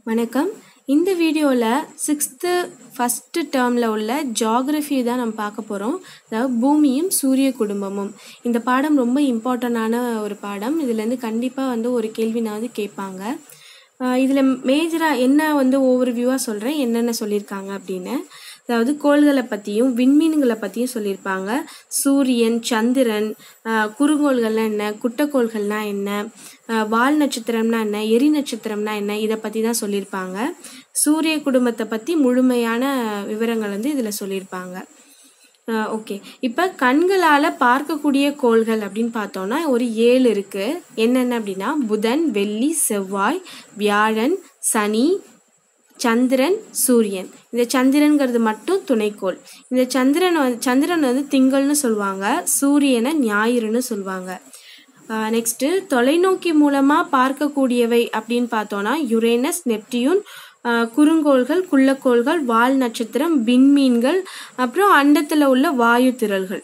வணக்கம் இந்த வீடியோவில் சிக்ஸ்த்து ஃபஸ்ட்டு டேர்மில் உள்ள ஜாகிரஃபி தான் நம்ம பார்க்க போகிறோம் அதாவது பூமியும் சூரிய குடும்பமும் இந்த பாடம் ரொம்ப இம்பார்ட்டண்டான ஒரு பாடம் இதுலேருந்து கண்டிப்பாக வந்து ஒரு கேள்வினாவது கேட்பாங்க இதில் மேஜராக என்ன வந்து ஒவ்வொரு வியூவாக சொல்கிறேன் என்னென்ன சொல்லியிருக்காங்க அப்படின்னு அதாவது கோள்களை பற்றியும் விண்மீன்களை பற்றியும் சொல்லியிருப்பாங்க சூரியன் சந்திரன் குறுங்கோள்கள்னா என்ன குட்டக்கோள்கள்னா என்ன வால் நட்சத்திரம்னா என்ன எரி நட்சத்திரம்னா என்ன இதை பற்றி தான் சொல்லியிருப்பாங்க சூரிய குடும்பத்தை பற்றி முழுமையான விவரங்கள் வந்து இதில் சொல்லியிருப்பாங்க ஓகே இப்போ கண்களால் பார்க்கக்கூடிய கோள்கள் அப்படின்னு பார்த்தோன்னா ஒரு ஏழு இருக்குது என்னென்ன அப்படின்னா புதன் வெள்ளி செவ்வாய் வியாழன் சனி சந்திரன் சூரியன் இந்த சந்திரன்கிறது மட்டும் துணைக்கோள் இந்த சந்திரன் வந்து சந்திரன் வந்து திங்கள்னு சொல்லுவாங்க சூரியனை ஞாயிறுன்னு சொல்லுவாங்க நெக்ஸ்ட்டு தொலைநோக்கி மூலமாக பார்க்கக்கூடியவை அப்படின்னு பார்த்தோன்னா யுரேனஸ் நெப்டியூன் குறுங்கோள்கள் குள்ளக்கோள்கள் வால் நட்சத்திரம் விண்மீன்கள் அப்புறம் அண்டத்தில் உள்ள வாயு திரள்கள்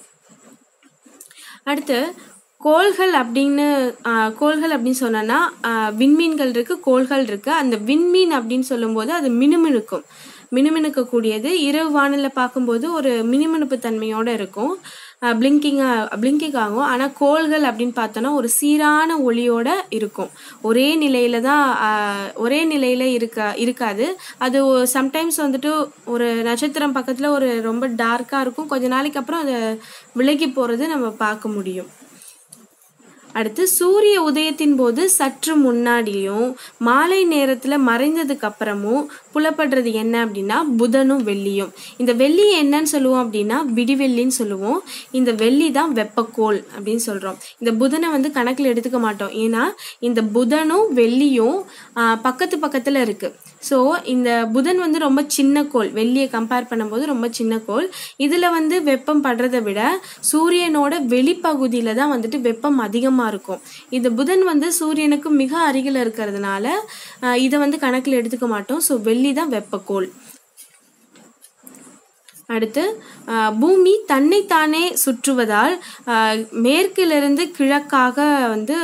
அடுத்து கோள்கள் அப்படின்னு கோள்கள் அப்படின்னு சொன்னோன்னா விண்மீன்கள் இருக்குது கோள்கள் இருக்குது அந்த விண்மீன் அப்படின்னு சொல்லும்போது அது மினுமினுக்கும் மினுமினுக்கக்கூடியது இரவு வானில் பார்க்கும்போது ஒரு மினுமினுப்பு தன்மையோடு இருக்கும் பிளிங்கிங்காக பிளிங்கிங் ஆகும் ஆனால் கோள்கள் அப்படின்னு பார்த்தோன்னா ஒரு சீரான ஒளியோட இருக்கும் ஒரே நிலையில தான் ஒரே நிலையில இருக்க இருக்காது அது சம்டைம்ஸ் வந்துட்டு ஒரு நட்சத்திரம் பக்கத்தில் ஒரு ரொம்ப டார்க்காக இருக்கும் கொஞ்ச நாளைக்கு அப்புறம் அதை விலகி போகிறது நம்ம பார்க்க முடியும் அடுத்து சூரிய உதயத்தின் போது சற்று முன்னாடியும் மாலை நேரத்தில் மறைந்ததுக்கு அப்புறமும் புலப்படுறது என்ன அப்படின்னா புதனும் வெள்ளியும் இந்த வெள்ளி என்னன்னு சொல்லுவோம் அப்படின்னா விடிவெள்ளின்னு சொல்லுவோம் இந்த வெள்ளி தான் வெப்பக்கோள் அப்படின்னு சொல்கிறோம் இந்த புதனை வந்து கணக்கில் எடுத்துக்க மாட்டோம் ஏன்னா இந்த புதனும் வெள்ளியும் பக்கத்து பக்கத்தில் இருக்குது ஸோ இந்த புதன் வந்து ரொம்ப சின்ன கோள் வெள்ளியை கம்பேர் பண்ணும்போது ரொம்ப சின்ன கோள் இதில் வந்து வெப்பம் படுறதை விட சூரியனோட வெளிப்பகுதியில் தான் வந்துட்டு வெப்பம் அதிகமாக இருக்கும் இந்த புதன் வந்து சூரியனுக்கு மிக அருகில் இருக்கிறதுனால இதை வந்து கணக்கில் எடுத்துக்க மாட்டோம் ஸோ வெள்ளி தான் வெப்பக்கோள் அடுத்து பூமி தன்னைத்தானே சுற்றுவதால் மேற்கிலிருந்து கிழக்காக வந்து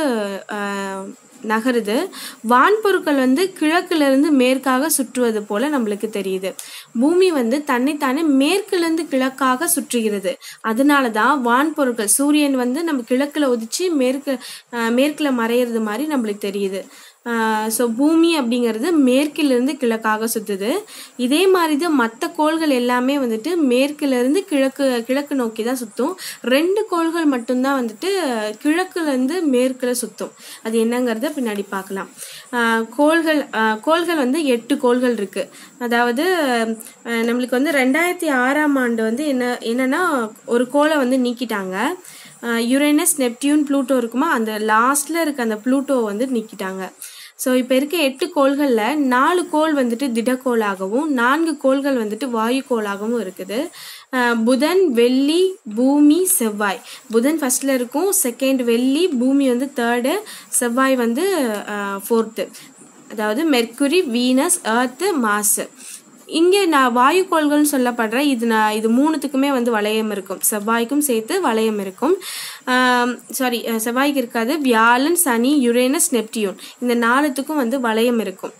நகருது வான்பொருட்கள் வந்து கிழக்குலேருந்து மேற்காக சுற்றுவது போல நம்மளுக்கு தெரியுது பூமி வந்து தன்னைத்தானே மேற்குலேருந்து கிழக்காக சுற்றுகிறது அதனால தான் வான்பொருட்கள் சூரியன் வந்து நம்ம கிழக்கில் உதிச்சு மேற்கு மேற்கில் மறையிறது மாதிரி நம்மளுக்கு தெரியுது ஸோ பூமி அப்படிங்கிறது மேற்கிலிருந்து கிழக்காக சுற்றுது இதே மாதிரி தான் மற்ற கோள்கள் எல்லாமே வந்துட்டு மேற்கிலிருந்து கிழக்கு கிழக்கு நோக்கி தான் சுற்றும் ரெண்டு கோள்கள் மட்டும்தான் வந்துட்டு கிழக்குலேருந்து மேற்கில் சுற்றும் அது என்னங்கிறத பின்னாடி பார்க்கலாம் கோள்கள் கோள்கள் வந்து எட்டு கோள்கள் இருக்குது அதாவது நம்மளுக்கு வந்து ரெண்டாயிரத்தி ஆறாம் ஆண்டு வந்து என்ன என்னென்னா ஒரு கோளை வந்து நீக்கிட்டாங்க யுரேனஸ் நெப்டியூன் ப்ளூட்டோ இருக்குமா அந்த லாஸ்ட்டில் இருக்க அந்த ப்ளூட்டோ வந்து நீக்கிட்டாங்க ஸோ இப்போ இருக்க எட்டு கோள்களில் நாலு கோள் வந்துட்டு திடக்கோளாகவும் நான்கு கோள்கள் வந்துட்டு வாயுக்கோளாகவும் இருக்குது புதன் வெள்ளி பூமி செவ்வாய் புதன் ஃபஸ்ட்டில் இருக்கும் செகண்ட் வெள்ளி பூமி வந்து தேர்டு செவ்வாய் வந்து ஃபோர்த்து அதாவது மெர்க்குரி வீனஸ் ஏர்த்து மாசு இங்கே நான் வாயுக்கோள்கள்னு சொல்லப்படுற இது நான் இது மூணுத்துக்குமே வந்து வளையம் இருக்கும் செவ்வாய்க்கும் சேர்த்து வளையம் இருக்கும் சாரி செவ்வாய்க்கு இருக்காது வியாழன் சனி யுரேனஸ் நெப்டியூன் இந்த நாலுத்துக்கும் வந்து வளையம் இருக்கும்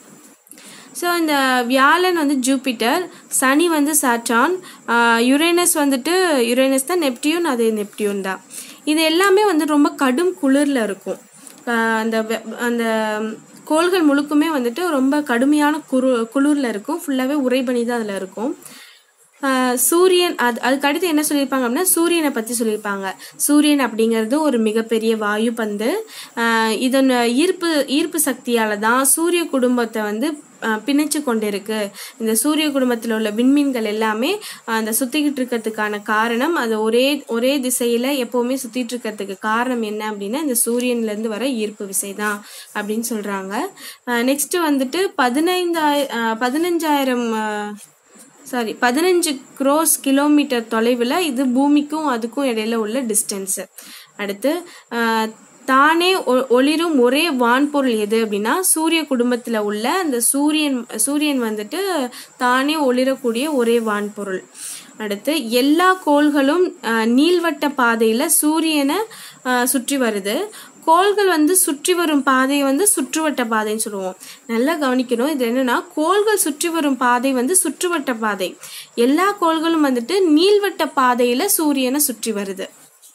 ஸோ இந்த வியாழன் வந்து ஜூபிட்டர் சனி வந்து சாட்டான் யுரேனஸ் வந்துட்டு யுரேனஸ் தான் நெப்டியூன் அது நெப்டியூன் தான் இது எல்லாமே வந்து ரொம்ப கடும் குளிரில் இருக்கும் அந்த அந்த கோள்கள் முழுக்குமே வந்துட்டு ரொம்ப கடுமையான குரு குளிரில் இருக்கும் ஃபுல்லாகவே உறைபனி தான் அதில் இருக்கும் சூரியன் அது அதுக்கு அடுத்து என்ன சொல்லியிருப்பாங்க அப்படின்னா சூரியனை பற்றி சொல்லியிருப்பாங்க சூரியன் அப்படிங்கிறது ஒரு மிகப்பெரிய வாயு பந்து இதன் ஈர்ப்பு ஈர்ப்பு சக்தியால் தான் சூரிய குடும்பத்தை வந்து பிணைச்சு கொண்டிருக்கு இந்த சூரிய குடும்பத்தில் உள்ள விண்மீன்கள் எல்லாமே அந்த சுற்றிக்கிட்டு இருக்கிறதுக்கான காரணம் அது ஒரே ஒரே திசையில் எப்போவுமே சுற்றிட்டு இருக்கிறதுக்கு காரணம் என்ன அப்படின்னா இந்த சூரியன்லேருந்து வர ஈர்ப்பு விசை தான் அப்படின்னு சொல்கிறாங்க நெக்ஸ்ட்டு வந்துட்டு பதினைந்தாய பதினஞ்சாயிரம் சாரி பதினஞ்சு க்ரோஸ் கிலோமீட்டர் தொலைவில் இது பூமிக்கும் அதுக்கும் இடையில உள்ள டிஸ்டன்ஸு அடுத்து தானே ஒளிரும் ஒரே வான்பொருள் எது அப்படின்னா சூரிய குடும்பத்தில் உள்ள அந்த சூரியன் சூரியன் வந்துட்டு தானே ஒளிரக்கூடிய ஒரே வான்பொருள் அடுத்து எல்லா கோள்களும் நீள்வட்ட பாதையில் சூரியனை சுற்றி வருது கோள்கள் வந்து சுற்றி வரும் பாதை வந்து சுற்றுவட்ட பாதைன்னு சொல்லுவோம் நல்லா கவனிக்கணும் இது என்னன்னா கோள்கள் சுற்றி வரும் பாதை வந்து சுற்றுவட்ட பாதை எல்லா கோள்களும் வந்துட்டு நீள்வட்ட பாதையில சூரியனை சுற்றி வருது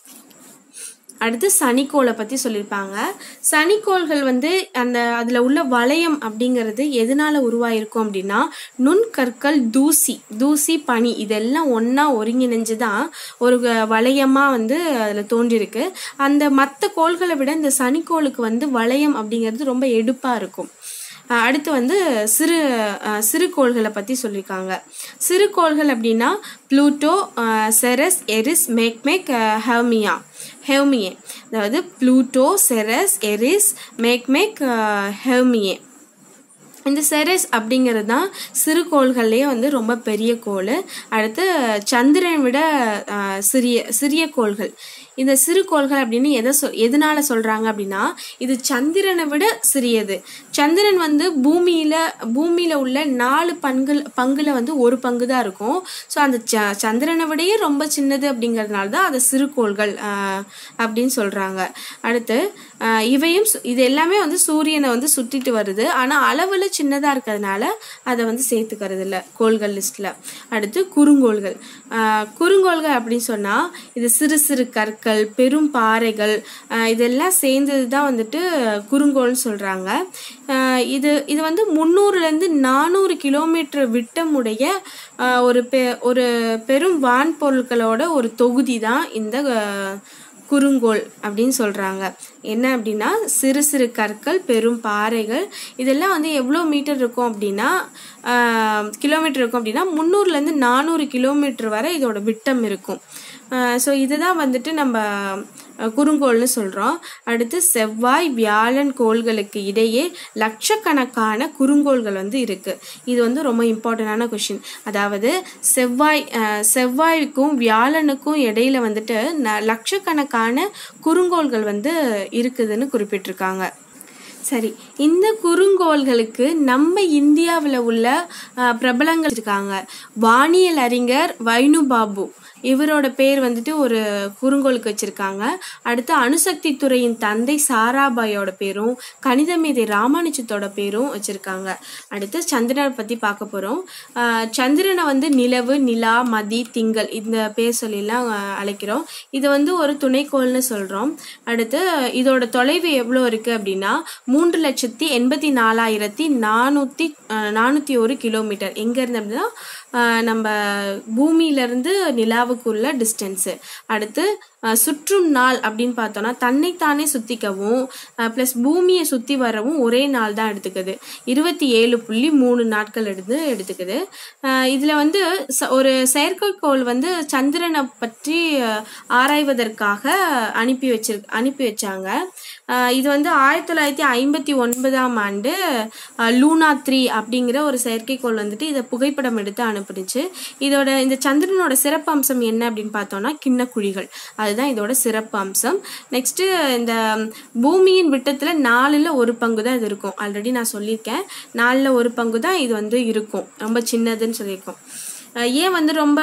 அடுத்து சனிக்கோளை பற்றி சொல்லியிருப்பாங்க சனிக்கோள்கள் வந்து அந்த அதில் உள்ள வளையம் அப்படிங்கிறது எதனால உருவாயிருக்கும் அப்படின்னா நுண்கற்கள் தூசி தூசி பனி இதெல்லாம் ஒன்றா ஒருங்கிணைஞ்சு தான் ஒரு வளையமாக வந்து அதில் தோன்றியிருக்கு அந்த மற்ற கோள்களை விட இந்த சனிக்கோளுக்கு வந்து வளையம் அப்படிங்கிறது ரொம்ப எடுப்பாக இருக்கும் அஹ் அடுத்து வந்து சிறு அஹ் சிறு கோள்களை பற்றி சொல்லியிருக்காங்க சிறு கோள்கள் அப்படின்னா ப்ளூட்டோ செரஸ் எரிஸ் மேக்மேக் ஹெர்மியா ஹெர்மியே அதாவது ப்ளூட்டோ செரஸ் எரிஸ் மேக்மேக் ஹெர்மியே இந்த செரஸ் அப்படிங்கிறது தான் சிறு கோள்கள்லேயே வந்து ரொம்ப பெரிய கோள் அடுத்து சந்திரனை விட அஹ், சிறிய சிறிய கோள்கள் இந்த சிறு கோள்கள் அப்படின்னு எதை சொல் எதனால சொல்கிறாங்க அப்படின்னா இது சந்திரனை விட சிறியது சந்திரன் வந்து பூமியில் பூமியில் உள்ள நாலு பங்குல பங்குல வந்து ஒரு பங்கு தான் இருக்கும் ஸோ அந்த ச சந்திரனை விடையே ரொம்ப சின்னது அப்படிங்கிறதுனால தான் அதை சிறு கோள்கள் அஹ், அப்படின்னு சொல்கிறாங்க அடுத்து அஹ், இவையும் சு- இது எல்லாமே வந்து சூரியனை வந்து சுற்றிட்டு வருது ஆனால் அளவில் சின்னதாக இருக்கிறதுனால அதை வந்து சேர்த்துக்கிறது இல்லை கோள்கள் லிஸ்ட்டில் அடுத்து குறுங்கோள்கள் அஹ், குறுங்கோள்கள் அப்படின்னு சொன்னால் இது சிறு சிறு கற்கள் பெரும் பாறைகள் அஹ், இதெல்லாம் சேர்ந்தது தான் வந்துட்டு குறுங்கோள்னு சொல்கிறாங்க இது இது வந்து முந்நூறுலேருந்து நானூறு கிலோமீட்டர் விட்டமுடைய அஹ், ஒரு பெ ஒரு பெரும் வான்பொருட்களோட ஒரு தொகுதி தான் இந்த அஹ், குறுங்கோள் அப்படின்னு சொல்கிறாங்க என்ன அப்படின்னா சிறு சிறு கற்கள் பெரும் பாறைகள் இதெல்லாம் வந்து எவ்வளோ மீட்டர் இருக்கும் அப்படின்னா கிலோமீட்டர் இருக்கும் அப்படின்னா முந்நூறுலேருந்து நானூறு கிலோமீட்டர் வரை இதோட விட்டம் இருக்கும் ஸோ இதுதான் வந்துட்டு நம்ம அஹ், குறுங்கோள்னு சொல்கிறோம் அடுத்து செவ்வாய் வியாழன் கோள்களுக்கு இடையே லட்சக்கணக்கான குறுங்கோள்கள் வந்து இருக்குது இது வந்து ரொம்ப இம்பார்ட்டண்டான கொஷின் அதாவது செவ்வாய் அஹ், செவ்வாய்க்கும் வியாழனுக்கும் இடையில வந்துட்டு ந லட்சக்கணக்கான குறுங்கோள்கள் வந்து இருக்குதுன்னு குறிப்பிட்டிருக்காங்க சரி இந்த குறுங்கோள்களுக்கு நம்ம இந்தியாவில் உள்ள அஹ், பிரபலங்கள் இருக்காங்க வானியல் அறிஞர் வைனு பாபு இவரோட பேர் வந்துட்டு ஒரு குறுங்கோளுக்கு வச்சிருக்காங்க அடுத்து அணுசக்தி துறையின் தந்தை சாராபாயோட பேரும் கணித மேதை ராமானுஜத்தோட பேரும் வச்சிருக்காங்க அடுத்து சந்திரனை பற்றி பார்க்க போகிறோம் சந்திரனை வந்து நிலவு நிலா மதி திங்கள் இந்த பேர் சொல்லிலாம் அஹ், அழைக்கிறோம் இது வந்து ஒரு துணைக்கோள்னு சொல்கிறோம் அடுத்து இதோட தொலைவு எவ்வளோ இருக்குது அப்படின்னா மூன்று லட்சத்தி எண்பத்தி நாலாயிரத்தி நானூற்றி நானூற்றி ஒரு கிலோமீட்டர் எங்கேருந்து அப்படின்னா அஹ், நம்ம பூமியிலேருந்து நிலாவுக்குள்ள டிஸ்டன்ஸு அடுத்து அஹ், சுற்றும் நாள் அப்படின்னு பார்த்தோன்னா தன்னைத்தானே சுற்றிக்கவும் ப்ளஸ் பூமியை சுற்றி வரவும் ஒரே நாள் தான் எடுத்துக்குது இருபத்தி ஏழு புள்ளி மூணு நாட்கள் எடுத்து எடுத்துக்குது இதில் வந்து ச- ஒரு செயற்கைக்கோள் வந்து சந்திரனை பற்றி அஹ், ஆராய்வதற்காக அனுப்பி வச்சிரு அனுப்பி வச்சாங்க அஹ், இது வந்து ஆயிரத்தி தொள்ளாயிரத்தி ஐம்பத்தி ஒன்பதாம் ஆண்டு அஹ், லூனா த்ரீ அப்படிங்கிற ஒரு செயற்கைக்கோள் வந்துட்டு இதை புகைப்படம் எடுத்து அனுப்புனுச்சு இதோட இந்த சந்திரனோட சிறப்பு அம்சம் என்ன அப்படின்னு பார்த்தோம்னா கிண்ணக்குழிகள் அதுதான் இதோட சிறப்பு அம்சம் நெக்ஸ்ட்டு இந்த பூமியின் விட்டத்தில் நாலில் ஒரு பங்கு தான் இது இருக்கும் ஆல்ரெடி நான் சொல்லியிருக்கேன் நாலில் ஒரு பங்கு தான் இது வந்து இருக்கும் ரொம்ப சின்னதுன்னு சொல்லியிருக்கோம் அஹ் ஏன் வந்து ரொம்ப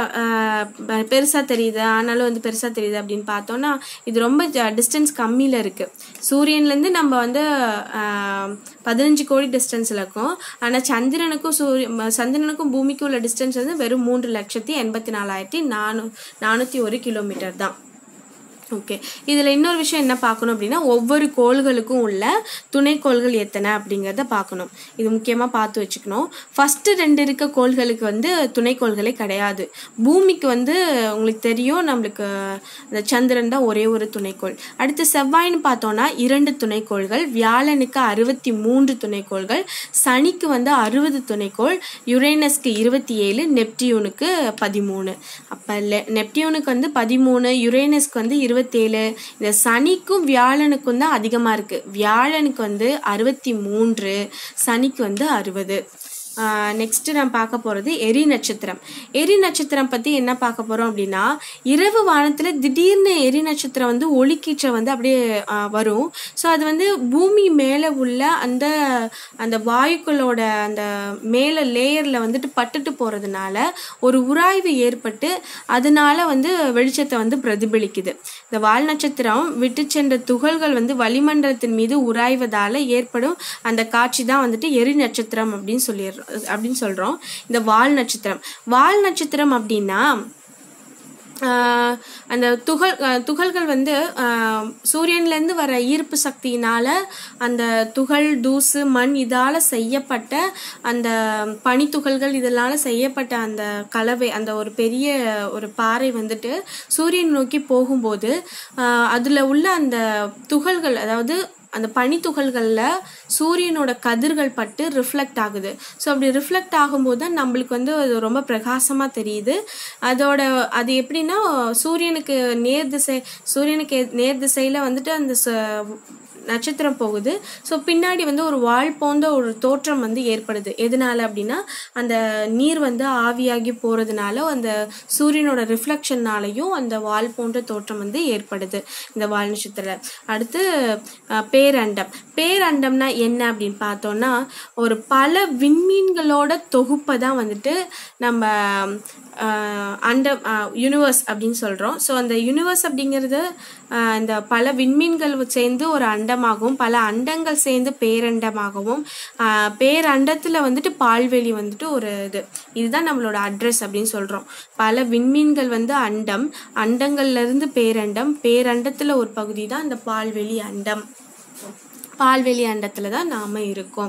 பெருசாக தெரியுது ஆனாலும் வந்து பெருசாக தெரியுது அப்படின்னு பார்த்தோன்னா இது ரொம்ப டிஸ்டன்ஸ் கம்மியில் இருக்குது சூரியன்லேருந்து நம்ம வந்து அஹ், பதினஞ்சு கோடி டிஸ்டன்ஸில் இருக்கோம் ஆனால் சந்திரனுக்கும் சூரிய ம- சந்திரனுக்கும் பூமிக்கும் உள்ள டிஸ்டன்ஸ் வந்து வெறும் மூன்று லட்சத்தி எண்பத்தி நாலாயிரத்தி நானூ நானூற்றி ஒரு கிலோமீட்டர் தான் ஓகே இதில் இன்னொரு விஷயம் என்ன பார்க்கணும் அப்படின்னா ஒவ்வொரு கோள்களுக்கும் உள்ள துணைக்கோள்கள் எத்தனை அப்படிங்கிறத பார்க்கணும் இது முக்கியமாக பார்த்து வச்சுக்கணும் ஃபஸ்ட்டு ரெண்டு இருக்க கோள்களுக்கு வந்து துணைக்கோள்களே கிடையாது பூமிக்கு வந்து உங்களுக்கு தெரியும் நம்மளுக்கு இந்த சந்திரன் தான் ஒரே ஒரு துணைக்கோள் அடுத்து செவ்வாய்னு பார்த்தோன்னா இரண்டு துணைக்கோள்கள் வியாழனுக்கு அறுபத்தி மூன்று துணைக்கோள்கள் சனிக்கு வந்து அறுபது துணைக்கோள் யுரேனஸ்க்கு இருபத்தி ஏழு நெப்டியூனுக்கு பதிமூணு அப்போ நெப்டியூனுக்கு வந்து பதிமூணு யுரேனஸ்க்கு வந்து இருபத்தேழு இந்த சனிக்கும் வியாழனுக்கும் தான் அதிகமாக இருக்குது வியாழனுக்கு வந்து அறுபத்தி மூன்று சனிக்கு வந்து அறுபது நெக்ஸ்ட் நான் பார்க்க போகிறது எரி நட்சத்திரம் எரி நட்சத்திரம் பற்றி என்ன பார்க்க போகிறோம் அப்படின்னா இரவு வானத்தில் திடீர்னு எரி நட்சத்திரம் வந்து ஒளிக்கீற்றை வந்து அப்படியே ஆஹ், வரும் ஸோ அது வந்து பூமி மேலே உள்ள அந்த அந்த வாயுக்களோட அந்த மேலே லேயரில் வந்துட்டு பட்டுட்டு போகிறதுனால ஒரு உராய்வு ஏற்பட்டு அதனால வந்து வெளிச்சத்தை வந்து பிரதிபலிக்குது இந்த வால் நட்சத்திரம் விட்டு சென்ற துகள்கள் வந்து வளிமண்டலத்தின் மீது உராய்வதால ஏற்படும் அந்த காட்சி தான் வந்துட்டு எரி நட்சத்திரம் அப்படின்னு சொல்லிடுறோம் அப்படின்னு சொல்றோம் இந்த வால் நட்சத்திரம் வால் நட்சத்திரம் அப்படின்னா ஆஹ் அந்த துகள் ஆஹ் துகள்கள் வந்து ஆஹ் சூரியன்லேருந்து வர ஈர்ப்பு சக்தியினால அந்த துகள் தூசு மண் இதால செய்யப்பட்ட அந்த பனித்துகள்கள் இதனால செய்யப்பட்ட அந்த கலவை அந்த ஒரு பெரிய ஒரு பாறை வந்துட்டு சூரியன் நோக்கி போகும்போது ஆஹ் அதுல உள்ள அந்த துகள்கள் அதாவது அந்த பனித்துகள்களில் சூரியனோட கதிர்கள் பட்டு ரிஃப்ளெக்ட் ஆகுது ஸோ அப்படி ரிஃப்ளெக்ட் ஆகும்போது தான் நம்மளுக்கு வந்து அது ரொம்ப பிரகாசமாக தெரியுது அதோட அது எப்படின்னா சூரியனுக்கு நேர் திசை சூரியனுக்கு எ- நேர் திசையில் வந்துட்டு அந்த ச- நட்சத்திரம் போகுது ஸோ பின்னாடி வந்து ஒரு வால் போன்ற ஒரு தோற்றம் வந்து ஏற்படுது எதனால அப்படின்னா அந்த நீர் வந்து ஆவியாகி போகிறதுனால அந்த சூரியனோட ரிஃப்ளெக்ஷன்னாலையும் அந்த வால் போன்ற தோற்றம் வந்து ஏற்படுது இந்த வால் நட்சத்திரம் அடுத்து அஹ், பேரண்டம் பேரண்டம்னா என்ன அப்படின்னு பார்த்தோம்னா ஒரு பல விண்மீன்களோட தொகுப்பை தான் வந்துட்டு நம்ம அஹ், அண்டம் யூனிவர்ஸ் அப்படின்னு சொல்கிறோம் ஸோ அந்த யூனிவர்ஸ் அப்படிங்கிறது அஹ், இந்த பல விண்மீன்கள் சேர்ந்து ஒரு அண்டமாகவும் பல அண்டங்கள் சேர்ந்து பேரண்டமாகவும் அஹ், பேரண்டத்தில் வந்துட்டு பால்வெளி வந்துட்டு ஒரு இது இதுதான் நம்மளோட அட்ரஸ் அப்படின்னு சொல்கிறோம் பல விண்மீன்கள் வந்து அண்டம் அண்டங்கள்ல இருந்து பேரண்டம் பேரண்டத்தில் ஒரு பகுதி தான் இந்த பால்வெளி அண்டம் பால்வெளி அண்டத்தில் தான் நாம் இருக்கோம்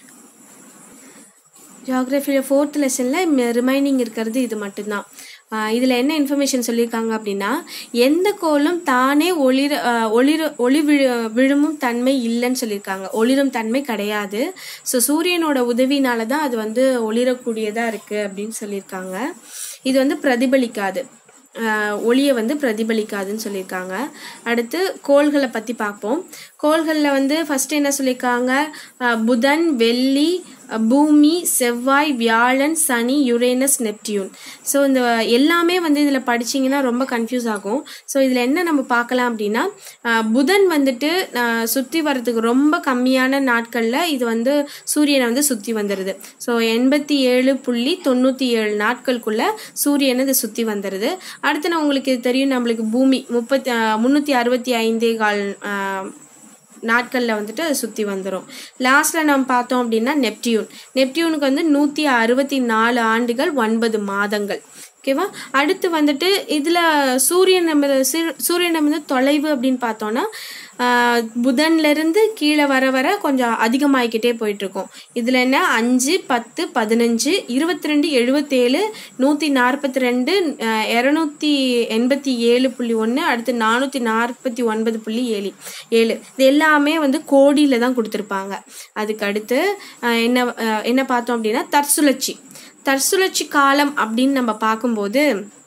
ஜியாகிரஃபியில் ஃபோர்த் லெசனில் ரிமைனிங் இருக்கிறது இது மட்டும்தான் இதில் என்ன இன்ஃபர்மேஷன் சொல்லியிருக்காங்க அப்படின்னா எந்த கோளும் தானே ஒளிர ஆஹ் ஒளிர ஒளி விழு விழுமும் தன்மை இல்லைன்னு சொல்லியிருக்காங்க ஒளிரும் தன்மை கிடையாது ஸோ சூரியனோட உதவினால தான் அது வந்து ஒளிரக்கூடியதாக இருக்குது அப்படின்னு சொல்லியிருக்காங்க இது வந்து பிரதிபலிக்காது ஆஹ் ஒளியை வந்து பிரதிபலிக்காதுன்னு சொல்லியிருக்காங்க அடுத்து கோள்களை பற்றி பார்ப்போம் கோள்களில் வந்து ஃபர்ஸ்ட் என்ன சொல்லியிருக்காங்க ஆஹ் புதன் வெள்ளி அஹ் பூமி செவ்வாய் வியாழன் சனி யுரேனஸ் நெப்டியூன் ஸோ இந்த எல்லாமே வந்து இதில் படிச்சீங்கன்னா ரொம்ப கன்ஃபியூஸ் ஆகும் ஸோ இதில் என்ன நம்ம பார்க்கலாம் அப்படின்னா ஆஹ் புதன் வந்துட்டு சுற்றி வர்றதுக்கு ரொம்ப கம்மியான நாட்களில் இது வந்து சூரியனை வந்து சுற்றி வந்துடுது ஸோ எண்பத்தி ஏழு புள்ளி தொண்ணூற்றி ஏழு நாட்களுக்குள்ள சூரியனை இது சுற்றி வந்துடுது அடுத்து நான் உங்களுக்கு இது தெரியும் நம்மளுக்கு பூமி முப்பத்தி முந்நூற்றி அறுபத்தி ஐந்தே கால் ஆஹ், நாட்களில் வந்துட்டு அது சுற்றி வந்துடும் லாஸ்ட்டில் நம்ம பார்த்தோம் அப்படின்னா நெப்டியூன் நெப்டியூனுக்கு வந்து நூற்றி அறுபத்தி நாலு ஆண்டுகள் ஒன்பது மாதங்கள் ஓகேவா அடுத்து வந்துட்டு இதில் சூரியன் நம்ம சிறு- சூரியன் நம்ம வந்து தொலைவு அப்படின்னு பார்த்தோன்னா ஆஹ், புதன்லேருந்து கீழே வர வர கொஞ்சம் அதிகமாகிக்கிட்டே போயிட்டுருக்கும் இதில் என்ன அஞ்சு பத்து பதினஞ்சு இருபத்தி ரெண்டு எழுபத்தேழு நூற்றி நாற்பத்தி ரெண்டு இரநூத்தி எண்பத்தி ஏழு புள்ளி ஒன்று அடுத்து நானூற்றி நாற்பத்தி ஒன்பது புள்ளி ஏழு ஏழு இது எல்லாமே வந்து கோடியில் தான் கொடுத்துருப்பாங்க அதுக்கு அடுத்து ஆஹ், என்ன ஆஹ், என்ன பார்த்தோம் அப்படின்னா தற்சுழற்சி தற்சுழற்சி காலம் அப்படின்னு நம்ம பார்க்கும்போது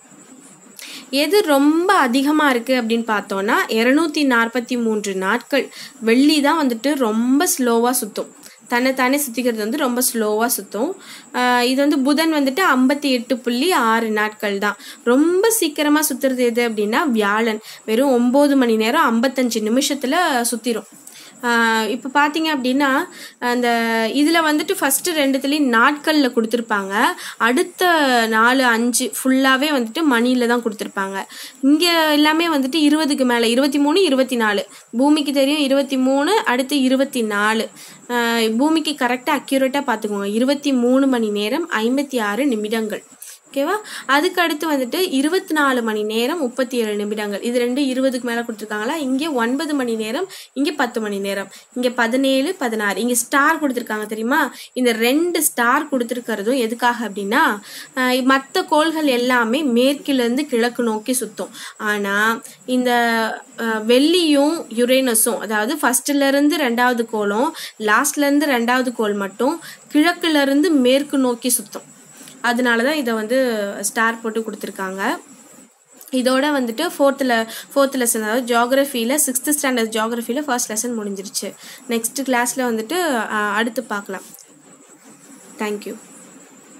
எது ரொம்ப அதிகமாக இருக்குது அப்படின்னு பார்த்தோன்னா இரநூத்தி நாற்பத்தி மூன்று நாட்கள் வெள்ளி தான் வந்துட்டு ரொம்ப ஸ்லோவாக சுற்றும் தன்னைத்தானே சுற்றிக்கிறது வந்து ரொம்ப ஸ்லோவாக சுற்றும் இது வந்து புதன் வந்துட்டு ஐம்பத்தி எட்டு புள்ளி ஆறு நாட்கள் தான் ரொம்ப சீக்கிரமாக சுற்றுறது எது அப்படின்னா வியாழன் வெறும் ஒம்பது மணி நேரம் ஐம்பத்தஞ்சு நிமிஷத்தில் சுற்றிரும் இப்போ பார்த்தீங்க அப்படின்னா அந்த இதில் வந்துட்டு ஃபஸ்ட்டு ரெண்டுத்துலேயும் நாட்களில் கொடுத்துருப்பாங்க அடுத்த நாலு அஞ்சு ஃபுல்லாகவே வந்துட்டு மணியில் தான் கொடுத்துருப்பாங்க இங்கே எல்லாமே வந்துட்டு இருபதுக்கு மேலே இருபத்தி மூணு இருபத்தி நாலு பூமிக்கு தெரியும் இருபத்தி மூணு அடுத்து இருபத்தி நாலு பூமிக்கு கரெக்டாக அக்யூரேட்டாக பார்த்துக்கோங்க இருபத்தி மூணு மணி நேரம் ஐம்பத்தி ஆறு நிமிடங்கள் ஓகேவா அதுக்கு அடுத்து வந்துட்டு இருபத்தி நாலு மணி நேரம் முப்பத்தி ஏழு நிமிடங்கள் இது ரெண்டு இருபதுக்கு மேலே கொடுத்துருக்காங்களா இங்கே ஒன்பது மணி நேரம் இங்கே பத்து மணி நேரம் இங்கே பதினேழு பதினாறு இங்கே ஸ்டார் கொடுத்துருக்காங்க தெரியுமா இந்த ரெண்டு ஸ்டார் கொடுத்துருக்கிறதும் எதுக்காக அப்படின்னா மற்ற கோள்கள் எல்லாமே மேற்கிலேருந்து கிழக்கு நோக்கி சுற்றும் ஆனால் இந்த அஹ், வெள்ளியும் யுரேனஸும் அதாவது ஃபர்ஸ்ட்லேருந்து ரெண்டாவது கோளும் லாஸ்ட்லேருந்து ரெண்டாவது கோள் மட்டும் கிழக்குலேருந்து மேற்கு நோக்கி சுற்றும் அதனால தான் இதை வந்து ஸ்டார் போட்டு கொடுத்துருக்காங்க இதோட வந்துட்டு ஃபோர்த்தில் ஃபோர்த் லெசன் அதாவது ஜியாகிரஃபியில் சிக்ஸ்த் ஸ்டாண்டர்ட் ஜியாகிரஃபியில் ஃபர்ஸ்ட் லெசன் முடிஞ்சிருச்சு நெக்ஸ்ட் கிளாஸில் வந்துட்டு அஹ், அடுத்து பார்க்கலாம் தேங்க்யூ